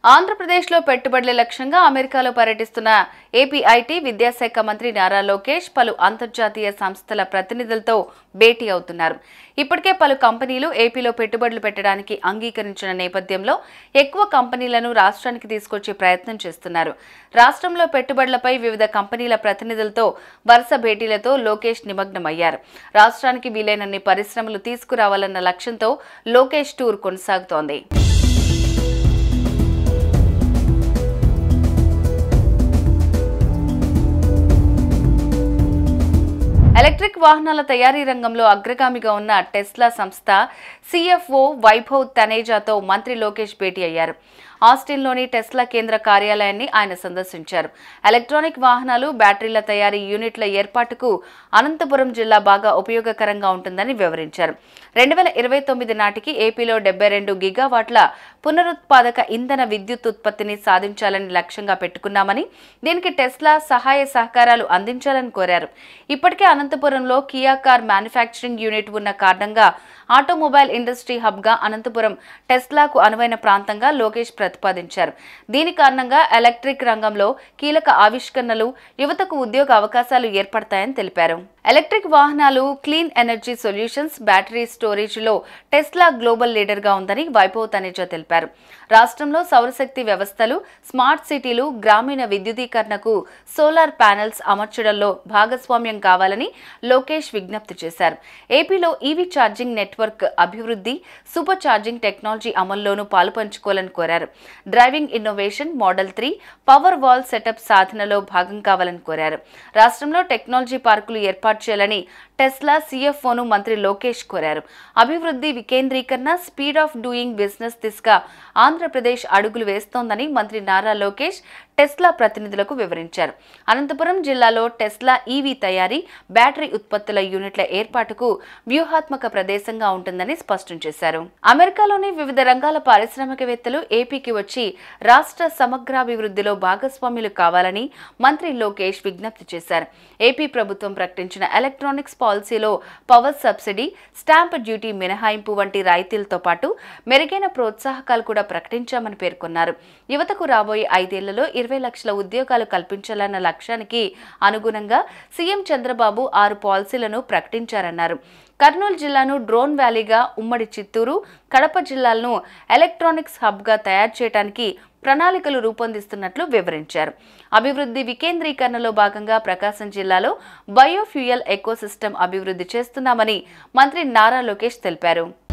ఆంధ్రప్రదేశ్లో పెట్టుబడుల లక్ష్యంగా అమెరికాలో పర్యటిస్తున్న ఏపీ ఐటీ విద్యాశాఖ మంత్రి నారా లోకేష్ పలు అంతర్జాతీయ సంస్థల ప్రతినిధులతో భేటీ అవుతున్నారు ఇప్పటికే పలు కంపెనీలు ఏపీలో పెట్టుబడులు పెట్టడానికి అంగీకరించిన నేపథ్యంలో ఎక్కువ కంపెనీలను రాష్ట్రానికి తీసుకొచ్చే ప్రయత్నం చేస్తున్నారు రాష్ట్రంలో పెట్టుబడులపై వివిధ కంపెనీల ప్రతినిధులతో వరుస భేటీలతో లోకేష్ నిమగ్నమయ్యారు రాష్ట్రానికి వీలైనన్ని పరిశ్రమలు తీసుకురావాలన్న లక్ష్యంతో లోకేష్ టూర్ కొనసాగుతోంది ఎలక్ట్రిక్ వాహనాల తయారీ రంగంలో అగ్రగామిగా ఉన్న టెస్లా సంస్థ సిఎఫ్ఓ వైభవ్ తనేజాతో మంత్రి లోకేష్ భేటీ అయ్యారు ఆస్టిన్లోని టెస్లా కేంద్ర కార్యాలయాన్ని ఆయన సందర్శించారు ఎలక్ట్రానిక్ వాహనాలు బ్యాటరీల తయారీ యూనిట్ల ఏర్పాటుకు అనంతపురం జిల్లా బాగా ఉపయోగకరంగా ఉంటుందని వివరించారు రెండు వేల ఇరవై తొమ్మిది నాటికి ఏపీలో డెబ్బై రెండు గిగావాట్ల పునరుత్పాదక ఇంధన విద్యుత్ ఉత్పత్తిని సాధించాలని లక్ష్యంగా పెట్టుకున్నామని దీనికి టెస్లా సహాయ సహకారాలు అందించాలని కోరారు ఇప్పటికే అనంతపురంలో కియా కార్ మ్యానుఫ్యాక్చరింగ్ యూనిట్ ఉన్న కారణంగా ఆటోమొబైల్ ఇండస్ట్రీ హబ్గా అనంతపురం టెస్లాకు అనువైన ప్రాంతంగా లోకేష్ ప్రతిపాదించారు దీని కారణంగా ఎలక్ట్రిక్ రంగంలో కీలక ఆవిష్కరణలు యువతకు ఉద్యోగ అవకాశాలు ఏర్పడతాయని తెలిపారు ఎలక్ట్రిక్ వాహనాలు క్లీన్ ఎనర్జీ సొల్యూషన్స్ బ్యాటరీ స్టోరేజ్లో టెస్లా గ్లోబల్ లీడర్గా ఉందని వైభవ్ తనేజా తెలిపారు రాష్ట్రంలో సౌరశక్తి వ్యవస్థలు స్మార్ట్ సిటీలు గ్రామీణ విద్యుదీకరణకు సోలార్ ప్యానెల్స్ అమర్చడంలో భాగస్వామ్యం కావాలని లోకేష్ విజ్ఞప్తి చేశారు ఏపీలో ఈవీ ఛార్జింగ్ నెట్వర్క్ అభివృద్ధి సూపర్ ఛార్జింగ్ టెక్నాలజీ అమల్లోనూ పాలుపంచుకోవాలని కోరారు driving innovation model three Powerwall setup సాధనలో భాగం కావాలని కోరారు రాష్ట్రంలో టెక్నాలజీ పార్కులు ఏర్పాటు చేయాలని టెస్లా సీఎఫ్ఓను మంత్రి లోకేష్ కోరారు అభివృద్ధి వికేంద్రీకరణ స్పీడ్ ఆఫ్ డూయింగ్ బిజినెస్ దిశగా ఆంధ్రప్రదేశ్ అడుగులు వేస్తోందని మంత్రి నారా లోకేష్ టెస్లా ప్రతినిధులకు వివరించారు అనంతపురం జిల్లాలో టెస్లా ఈవీ తయారీ బ్యాటరీ ఉత్పత్తుల యూనిట్ల ఏర్పాటుకు వ్యూహాత్మక ప్రదేశంగా ఉంటుందని స్పష్టం చేశారు అమెరికాలోని వివిధ రంగాల పారిశ్రామికవేత్తలు ఏపీకి వచ్చి రాష్ట్ర సమగ్రాభివృద్ధిలో భాగస్వాములు కావాలని మంత్రి లోకేష్ విజ్ఞప్తి చేశారు ఏపీ ప్రభుత్వం ప్రకటించిన ఎలక్ట్రానిక్స్ పాలసీలో పవర్ సబ్సిడీ స్టాంప్ డ్యూటీ మినహాయింపు వంటి రాయితీలతో పాటు మెరుగైన ప్రోత్సాహకాలు కూడా ప్రకటించామని పేర్కొన్నారు యువతకు రాబోయే ఐదేళ్లలో ఇరవై లక్షల ఉద్యోగాలు కల్పించాలన్న లక్ష్యానికి అనుగుణంగా సీఎం చంద్రబాబు ఆరు పాలసీలను ప్రకటించారన్నారు కర్నూలు జిల్లాను డ్రోన్ వ్యాలీగా ఉమ్మడి చిత్తూరు కడప జిల్లాలను ఎలక్ట్రానిక్స్ హబ్గా తయారు చేయడానికి ప్రణాళికలు రూపొందిస్తున్నట్లు వివరించారు అభివృద్ధి వికేంద్రీకరణలో భాగంగా ప్రకాశం జిల్లాలో బయోఫ్యూయల్ ఎకోసిస్టమ్ అభివృద్ధి చేస్తున్నామని మంత్రి నారా లోకేష్ తెలిపారు